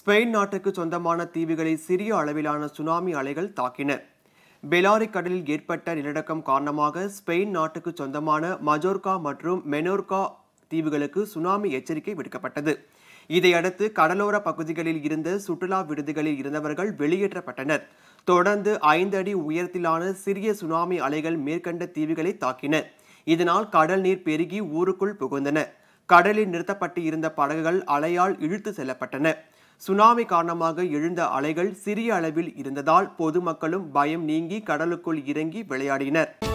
Spain நாட்டுக்கு சொந்தமான தீவுகளை சிறிய அளவிலான சுனாமி அலைகள் தாக்கின பெலாரி கடலில் ஏற்பட்ட நிலநடுக்கம் காரணமாக ஸ்பெயின் நாட்டுக்கு சொந்தமான மஜோர்கா மற்றும் மெனோர்கா தீவுகளுக்கு சுனாமி எச்சரிக்கை விடுக்கப்பட்டது இதையடுத்து கடலோர பகுதிகளில் இருந்த சுற்றுலா விடுதிகளில் இருந்தவர்கள் வெளியேற்றப்பட்டனர் தொடர்ந்து ஐந்து அடி உயரத்திலான சிறிய சுனாமி அலைகள் மேற்கண்ட தீவுகளை தாக்கின இதனால் கடல் நீர் பெருகி ஊருக்குள் புகுந்தன கடலில் நிறுத்தப்பட்டு இருந்த படகுகள் அலையால் இழுத்து செல்லப்பட்டன சுனாமி காரணமாக எழுந்த அலைகள் சிறிய அளவில் இருந்ததால் பொதுமக்களும் பயம் நீங்கி கடலுக்குள் இறங்கி விளையாடினர்